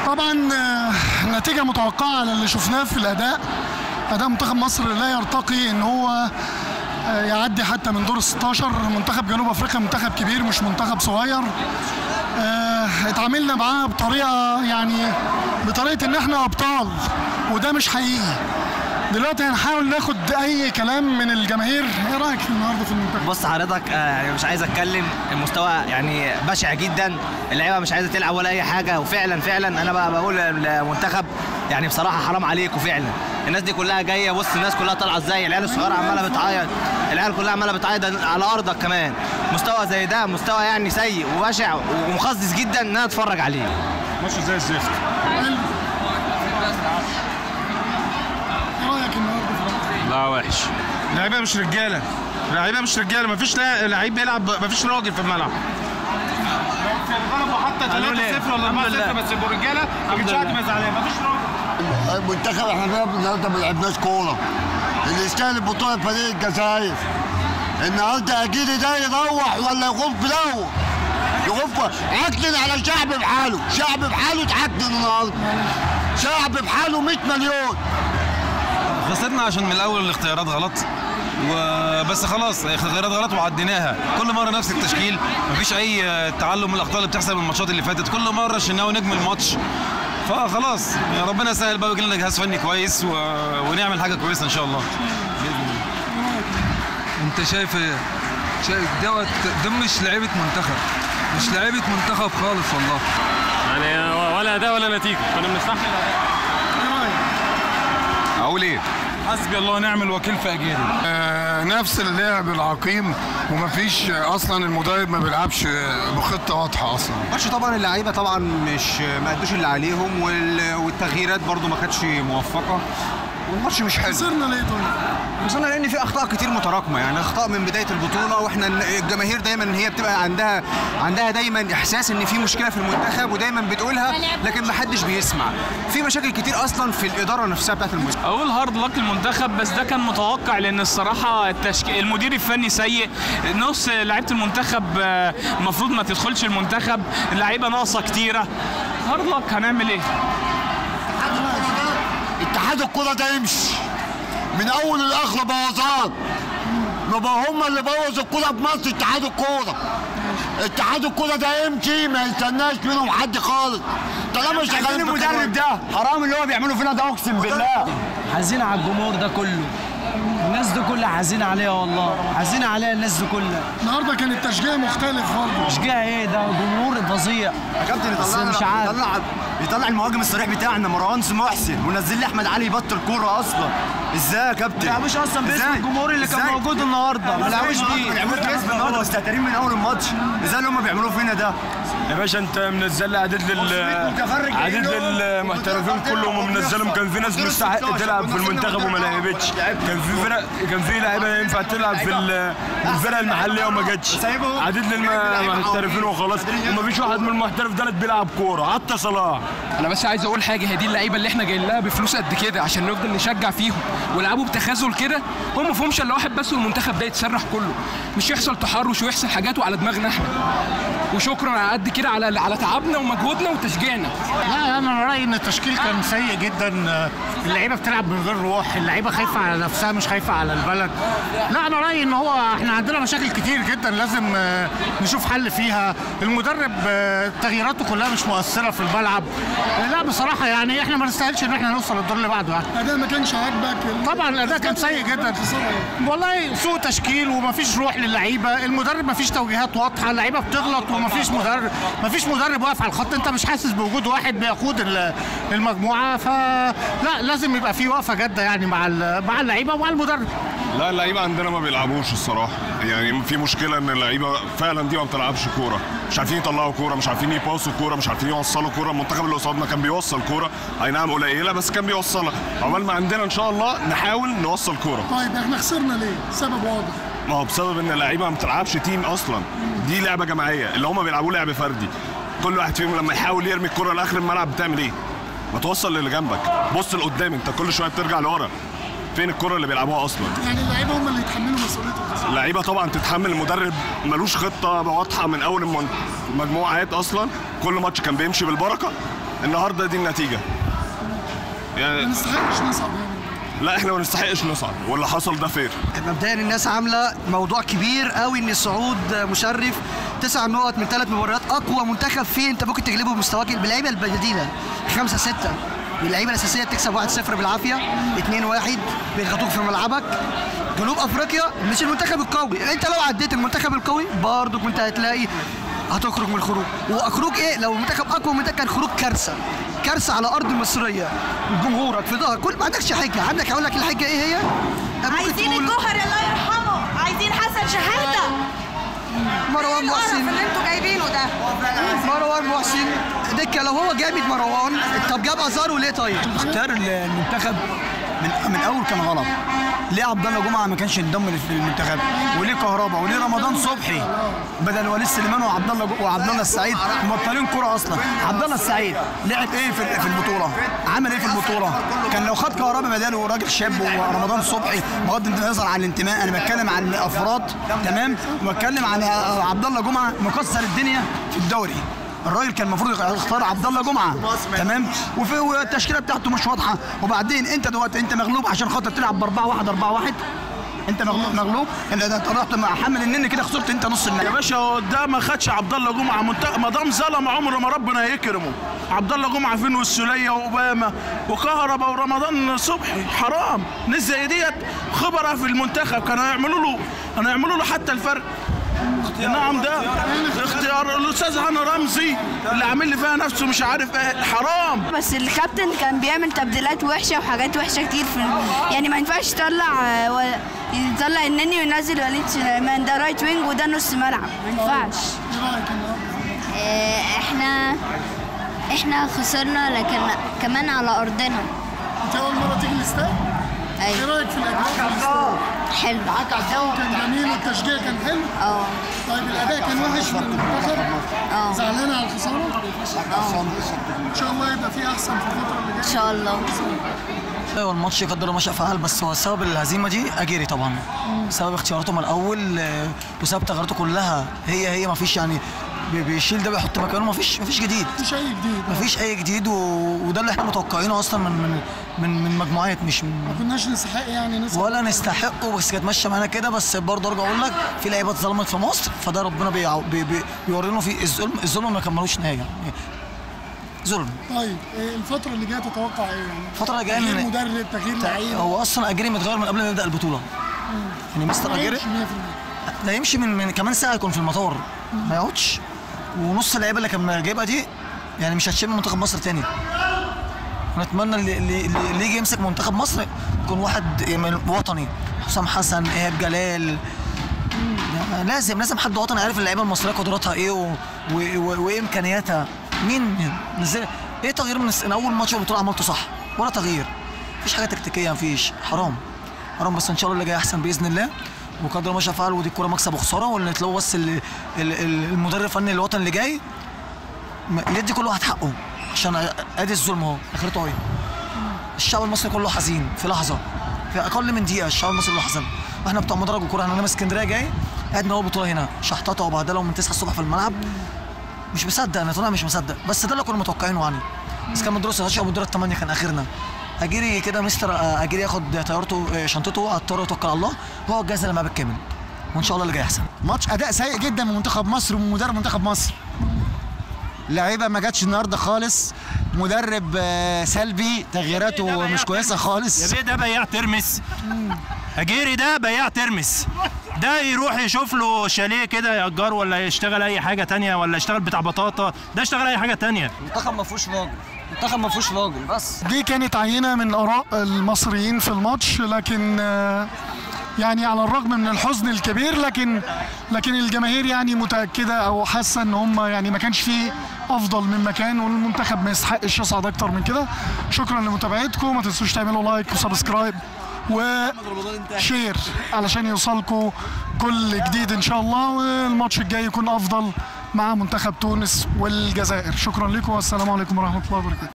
طبعا آه، النتيجة متوقعة على اللي شفناه في الأداء أداء منتخب مصر لا يرتقي إن هو آه، يعدي حتى من دور ال 16 منتخب جنوب أفريقيا منتخب كبير مش منتخب صغير آه، اتعاملنا معاه بطريقة يعني بطريقة إن إحنا أبطال وده مش حقيقي دلوقتي هنحاول ناخد أي كلام من الجماهير إيه رأيك في النهاردة في المنتخب؟ بص حضرتك آه، يعني مش عايز اتكلم المستوى يعني بشع جدا اللعيبه مش عايزه تلعب ولا اي حاجه وفعلا فعلا انا بقى بقول للمنتخب يعني بصراحه حرام عليكم فعلا الناس دي كلها جايه بص الناس كلها طالعه ازاي العيال الصغيره عماله بتعيط العيال كلها عماله بتعيط على ارضك كمان مستوى زي ده مستوى يعني سيء وبشع ومقزز جدا ان انا اتفرج عليه ماتش زي الزفت إيه رأيك النهاردة في المنتخب؟ لا وحش اللعيبه مش رجاله اللعيبه مش رجاله مفيش لا- لعيب بيلعب مفيش راجل في الملعب غلبوا حتى 3-0 ولا 4-0 بس يبقوا رجاله ما كانش حد زعلان مفيش راجل المنتخب احنا بنلعب النهارده ما لعبناش كوره اللي يستاهل البطوله فريق الجزائر النهارده اكيد ده يروح ولا يغف له يغف عكنن على شعب بحاله شعب بحاله اتعكنن النهارده شعب بحاله 100 مليون خسرنا عشان من الاول الاختيارات غلط وبس خلاص اختيارات غلط وعديناها كل مره نفس التشكيل مفيش اي تعلم من الاخطاء اللي بتحصل من الماتشات اللي فاتت كل مره الشناوي نجم الماتش فخلاص يعني ربنا يسهل بقى ويجي لنا جهاز فني كويس و... ونعمل حاجه كويسه ان شاء الله انت شايف ايه؟ شايف دوت ده مش لعيبه منتخب مش لعيبه منتخب خالص والله يعني ولا اداء ولا نتيجه كنا بنستحمل اقول ايه حسبي الله ونعم الوكيل في اجيري آه، نفس اللعب العقيم ومفيش آه، اصلا المدرب ما بيلعبش آه، بخطه واضحه اصلا ماتش طبعا اللعيبه طبعا مش ما ادوش اللي عليهم وال- والتغييرات برضو ما كانتش موفقه والماتش مش حلو خسرنا ليه طيب؟ خصوصا لان في اخطاء كتير متراكمه يعني اخطاء من بدايه البطوله واحنا الجماهير دايما هي بتبقى عندها عندها دايما احساس ان في مشكله في المنتخب ودايما بتقولها لكن ما حدش بيسمع في مشاكل كتير اصلا في الاداره نفسها بتاعت المنتخب اقول هارد لك المنتخب بس ده كان متوقع لان الصراحه التشك... المدير الفني سيء نص لعيبه المنتخب آه، المفروض ما تدخلش المنتخب اللعيبه ناقصه كتيره هارد لك هنعمل ايه اتحاد الكرة ده يمشي من اول لاخر بوظان ما بقى هم اللي بوظوا الكرة في مصر اتحاد الكرة اتحاد الكرة ده يمشي ما يستناش منهم حد خالص طالما شغالين المدرب ده حرام اللي هو بيعملوا فينا ده اقسم بالله حزين على الجمهور ده كله الناس دي كلها حزينة عليها والله حزينة عليها الناس دي كلها النهارده كان التشجيع مختلف برضه تشجيع ايه ده جمهور فظيع يا كابتن بس يطلع مش عارف يطلع يطلع المهاجم الصريح بتاعنا مروان محسن ونزل لي احمد علي يبطل كوره اصلا ازاي يا كابتن؟ ما لعبوش اصلا باسم إزاي؟ الجمهور اللي كان إزاي؟ موجود النهارده ما لعبوش بيه بيعملوا كسب النهارده مستهترين من اول الماتش ازاي اللي هم بيعملوه فينا ده؟ يا باشا انت منزل لي عدد لل متفرج عدد للمحترفين كلهم منزلهم كان في ناس مستحق تلعب في المنتخب وما لعبتش كان في فرق كان في لعيبه ينفع تلعب في ال- الفرق المحليه وما جاتش عدد للمحترفين وخلاص ومفيش واحد من المحترف ده بيلعب كوره حتى صلاح انا بس عايز اقول حاجه هي دي اللعيبه اللي احنا جايين لها بفلوس قد كده عشان نفضل نشجع فيهم ويلعبوا بتخاذل كده هم ما فيهمش الا واحد بس والمنتخب ده يتسرح كله مش يحصل تحرش ويحصل حاجات وعلى دماغنا احنا وشكرا على قد كده على على تعبنا ومجهودنا وتشجيعنا لا انا رايي ان التشكيل كان سيء جدا اللعيبه بتلعب من غير روح اللعيبه خايفه على نفسها مش خايفه على البلد لا انا رايي ان هو احنا عندنا مشاكل كتير جدا لازم آه، نشوف حل فيها المدرب آه، تغييراته كلها مش مؤثره في الملعب آه، لا بصراحه يعني احنا ما نستاهلش ان احنا نوصل للدور اللي بعده يعني الاداء ما كانش عاجبك طبعا الاداء كان سيء جدا والله سوء تشكيل ومفيش روح للعيبه المدرب مفيش توجيهات واضحه اللعيبه بتغلط ومفيش مدرب مفيش مدرب واقف على الخط انت مش حاسس بوجود واحد بيقود ال- المجموعه فلا لازم يبقى في وقفه جاده يعني مع ال- مع اللعيبه ومع المدرب لا اللعيبه عندنا ما بيلعبوش الصراحه يعني في مشكله ان اللعيبه فعلا دي ما بتلعبش كوره مش عارفين يطلعوا كوره مش عارفين يباصوا كوره مش عارفين يوصلوا كوره المنتخب اللي قصادنا كان بيوصل كوره اي نعم قليله بس كان بيوصلها عقبال ما عندنا ان شاء الله نحاول نوصل كوره طيب احنا خسرنا ليه؟ سبب واضح ما هو بسبب ان اللعيبه ما بتلعبش تيم اصلا دي لعبه جماعيه اللي هم بيلعبوه لعب فردي كل واحد فيهم لما يحاول يرمي الكره لاخر الملعب بتعمل ايه ما توصل للي جنبك بص لقدام انت كل شويه بترجع لورا فين الكره اللي بيلعبوها اصلا يعني اللعيبه هم اللي يتحملوا مسؤوليه الخساره اللعيبه طبعا تتحمل المدرب ملوش خطه واضحه من اول المن- المجموعات اصلا كل ماتش كان بيمشي بالبركه النهارده دي النتيجه ما يعني نستحقش نصعد يعني لا احنا ما نستحقش نصعد واللي حصل ده فير مبدئيا الناس عامله موضوع كبير قوي ان الصعود مشرف تسع نقط من ثلاث مباريات اقوى منتخب فيه انت ممكن تغلبه بمستواك باللعيبه البديله خمسه سته اللعيبه الاساسيه بتكسب 1-0 بالعافيه 2-1 بيضغطوك في ملعبك جنوب افريقيا مش المنتخب القوي انت لو عديت المنتخب القوي برضه كنت هتلاقي هتخرج من الخروج وخروج ايه لو المنتخب اقوى منتخب كان خروج كارثه كارثه على ارض مصريه جمهورك في ظهرك كل ما عندكش حجه عندك هقول لك الحجه ايه هي ممكن عايزين تقول- الجوهر الله يرحمه عايزين حسن شحاته مروان محسن اللي انتوا جايبينه ده مروان محسن دكه لو هو جامد مروان طب جاب ازارو ليه طيب؟ اختيار المنتخب من من اول كان غلط ليه عبد الله جمعه ما كانش ينضم في المنتخب وليه كهربا وليه رمضان صبحي بدل وليد سليمان وعبد الله جو- وعبد الله السعيد مبطلين كره اصلا عبد الله السعيد لعب ايه في في البطوله عمل ايه في البطوله كان لو خد كهربا بداله راجل شاب ورمضان صبحي بغض النظر عن الانتماء انا بتكلم عن افراد تمام وبتكلم عن عبد الله جمعه مكسر الدنيا في الدوري الراجل كان المفروض يختار عبد الله جمعه تمام وفي والتشكيله بتاعته مش واضحه وبعدين انت دلوقتي انت مغلوب عشان خاطر تلعب ب 4 1 4 1 انت مغلوب مغلوب انت انت رحت مع حمل النني كده خسرت انت نص النهائي يا باشا هو ده ما خدش عبد الله جمعه منت- ما دام ظلم عمره ما ربنا يكرمه عبد الله جمعه فين والسوليه واوباما وكهربا ورمضان صبحي حرام ناس زي ديت خبره في المنتخب كانوا يعملوا له كانوا يعملوا له حتى الفرق نعم ده اختيار الاستاذ هاني رمزي اللي عامل لي فيها نفسه مش عارف ايه حرام بس الكابتن كان بيعمل تبديلات وحشه وحاجات وحشه كتير في يعني ما ينفعش يطلع آه، و- يطلع النني وينزل وليد سليمان ده رايت وينج وده نص ملعب ما ينفعش احنا احنا خسرنا لكن كمان على ارضنا انت اول مره تيجي الاستاد؟ ايوه ايه رايك في الاجواء في الاستاد؟ حلو الجو كان جميل والتشجيع كان حلو؟ اه طيب الاداء كان وحش في المنتخب؟ اه زعلان على الخساره؟ ان شاء الله يبقى في احسن في الفتره اللي جايه ان شاء الله ايوه الماتش قدر ما شاء فعل بس هو سبب الهزيمه دي اجيري طبعا سبب اختياراته من الاول آه، وسبب تغييراته كلها هي هي ما فيش يعني بي- بيشيل ده بيحط مكانه ما فيش ما فيش جديد مفيش اي جديد ما فيش اي جديد و... وده اللي احنا متوقعينه اصلا من من من, من مجموعات مش من ما كناش نستحق يعني نصعد ولا نستحقه بس كانت ماشيه معانا كده بس برضه ارجع اقول لك في لعيبه اتظلمت في مصر فده ربنا بيعو... بي... بي... بيورينا في الظلم الظلم ما كملوش نهايه يعني ظلم طيب إيه الفتره اللي جايه تتوقع ايه يعني؟ الفتره اللي جايه تغيير من- مدرب تغيير لعيبه هو اصلا اجري متغير من قبل ما يبدا البطوله يعني مستر اجري ده يمشي من, من كمان ساعه يكون في المطار ما يقعدش ونص اللعيبه اللي كان جايبها دي يعني مش هتشيل منتخب مصر تاني ونتمنى اللي, اللي, اللي يجي يمسك منتخب مصر يكون واحد يعني وطني حسام حسن ايهاب جلال لازم لازم حد وطني عارف اللعيبه المصريه قدراتها ايه و... و... و... وايه امكانياتها مين نزل ايه تغيير من الس- من اول ماتش البطوله عملته صح ولا تغيير مفيش حاجه تكتيكيه مفيش حرام حرام بس ان شاء الله اللي جاي احسن باذن الله وقدر ما شاء فعل ودي الكوره مكسب وخساره واللي تلاقوا بس ال- ال- ال- المدرب الفني الوطني اللي جاي م- يدي كل واحد حقه عشان ادي الظلم اهو اخرته ايه الشعب المصري كله حزين في لحظه في اقل من دقيقه الشعب المصري كله حزن واحنا بتوع مدرج وكوره احنا من اسكندريه جاي قاعد من اول بطوله هنا شحططه وبهدله من 9 الصبح في الملعب مش مصدق انا طالع مش مصدق بس ده اللي كنا متوقعينه يعني بس كان من دور 16 او من دور الثمانيه كان اخرنا اجيري كده مستر آه، اجيري ياخد طيارته آه، شنطته على الطياره ويتوكل على الله هو الجاهز لما بالكامل وان شاء الله اللي جاي احسن ماتش اداء سيء جدا من منتخب مصر ومن مدرب منتخب مصر لعيبه ما جاتش النهارده خالص مدرب آه، سلبي تغييراته مش كويسه خالص يا بيه ده بياع ترمس اجيري ده بياع ترمس ده يروح يشوف له شاليه كده يأجره ولا يشتغل اي حاجه تانية ولا يشتغل بتاع بطاطا ده يشتغل اي حاجه تانية المنتخب ما فيهوش راجل المنتخب ما فيهوش راجل بس دي كانت عينه من اراء المصريين في الماتش لكن آه، يعني على الرغم من الحزن الكبير لكن لكن الجماهير يعني متاكده او حاسه ان هم يعني ما كانش فيه افضل من مكان والمنتخب ما يستحقش يصعد اكتر من كده شكرا لمتابعتكم ما تنسوش تعملوا لايك وسبسكرايب وشير علشان يوصلكم كل جديد ان شاء الله والماتش الجاي يكون افضل مع منتخب تونس والجزائر شكرا لكم والسلام عليكم ورحمه الله وبركاته